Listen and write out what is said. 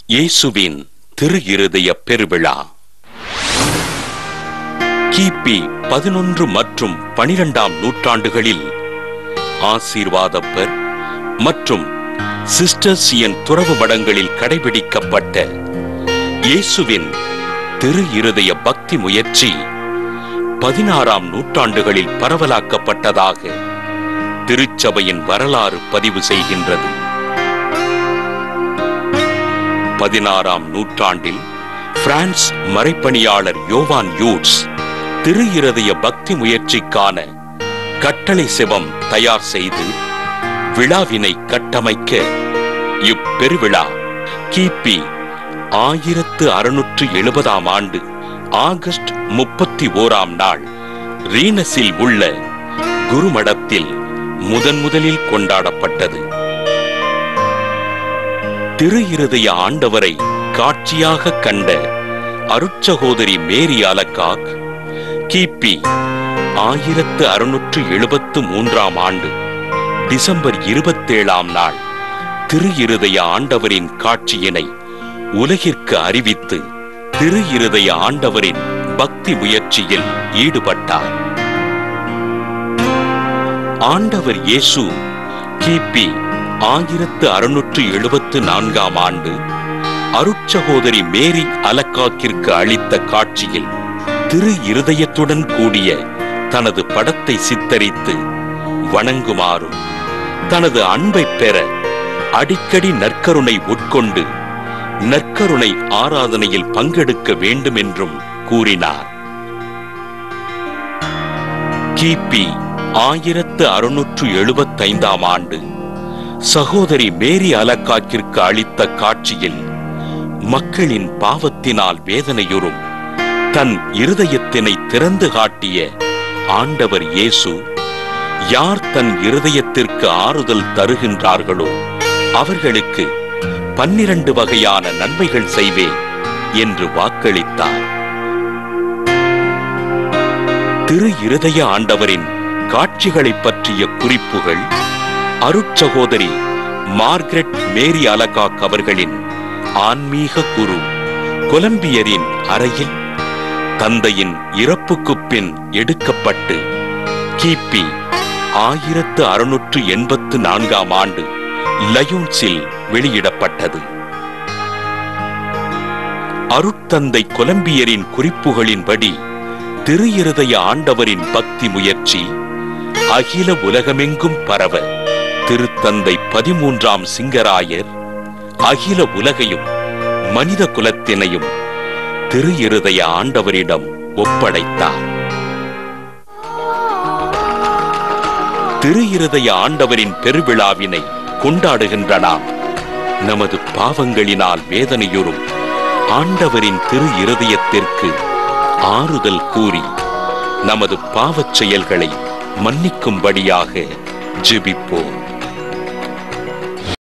இயேசுவின் திரு இருதய பெருவிழா கிபி பதினொன்று மற்றும் பனிரெண்டாம் நூற்றாண்டுகளில் ஆசீர்வாதப்பர் மற்றும் சிஸ்டர்சியன் துறவு மடங்களில் கடைபிடிக்கப்பட்ட இயேசுவின் திரு இருதய பக்தி முயற்சி பதினாறாம் நூற்றாண்டுகளில் பரவலாக்கப்பட்டதாக திருச்சபையின் வரலாறு பதிவு செய்கின்றது பதினாறாம் நூற்றாண்டில் பிரான்ஸ் மறைப்பணியாளர் யோவான் யூட்ஸ் திரு இருதய பக்தி முயற்சிக்கான கட்டளை சிவம் தயார் செய்து விழாவினை கட்டமைக்க இப்பெருவிழா கிபி ஆயிரத்து அறுநூற்று எழுபதாம் ஆண்டு ஆகஸ்ட் முப்பத்தி ஓராம் நாள் ரீனஸில் உள்ள குருமடத்தில் முதன் முதலில் கொண்டாடப்பட்டது திரு இருதய ஆண்டவரை காட்சியாக கண்ட அருட்சகோதரி மேரி அலக்காக் கிபி ஆயிரத்து அறுநூற்று எழுபத்து மூன்றாம் ஆண்டு டிசம்பர் இருபத்தேழாம் நாள் திரு இருதய ஆண்டவரின் காட்சியினை உலகிற்கு அறிவித்து திரு இருதய ஆண்டவரின் பக்தி முயற்சியில் ஈடுபட்டார் ஆண்டவர் இயேசு கிபி ஆயிரத்து அறுநூற்று எழுபத்து நான்காம் ஆண்டு அருட்சகோதரி மேரி அலக்காக்கிற்கு அளித்த காட்சியில் திரு இருதயத்துடன் கூடிய தனது படத்தை சித்தரித்து வணங்குமாறும் தனது அன்பை பெற அடிக்கடி நற்கருணை உட்கொண்டு நற்கருணை ஆராதனையில் பங்கெடுக்க வேண்டும் என்றும் கூறினார் கிபி ஆயிரத்து அறுநூற்று எழுபத்தைந்தாம் ஆண்டு சகோதரி மேரி அலக்காக்கிற்கு அளித்த காட்சியில் மக்களின் பாவத்தினால் வேதனையுறும் தன் இருதயத்தினை திறந்து காட்டிய ஆண்டவர் இயேசு யார் தன் இருதயத்திற்கு ஆறுதல் தருகின்றார்களோ அவர்களுக்கு பன்னிரண்டு வகையான நன்மைகள் செய்வேன் என்று வாக்களித்தார் திரு இருதய ஆண்டவரின் காட்சிகளைப் பற்றிய குறிப்புகள் அருட்சகோதரி மார்கரெட் மேரி அலகாக் அவர்களின் ஆன்மீக குரு கொலம்பியரின் அறையில் தந்தையின் இறப்புக்குப் பின் எடுக்கப்பட்டு கிபி ஆயிரத்து அறுநூற்று எண்பத்து நான்காம் ஆண்டு லயோன்ஸில் வெளியிடப்பட்டது அருட்தந்தை கொலம்பியரின் குறிப்புகளின்படி திரு இருதய ஆண்டவரின் பக்தி முயற்சி அகில உலகமெங்கும் பரவ திருத்தந்தை பதிமூன்றாம் சிங்கராயர் அகில உலகையும் மனித குலத்தினையும் திரு இருதய ஆண்டவரிடம் ஒப்படைத்தார் திரு இருதய ஆண்டவரின் பெருவிழாவினை கொண்டாடுகின்ற நாம் நமது பாவங்களினால் வேதனையுறும் ஆண்டவரின் திரு இருதயத்திற்கு ஆறுதல் கூறி நமது பாவச் செயல்களை மன்னிக்கும்படியாக ஜெபிப்போம்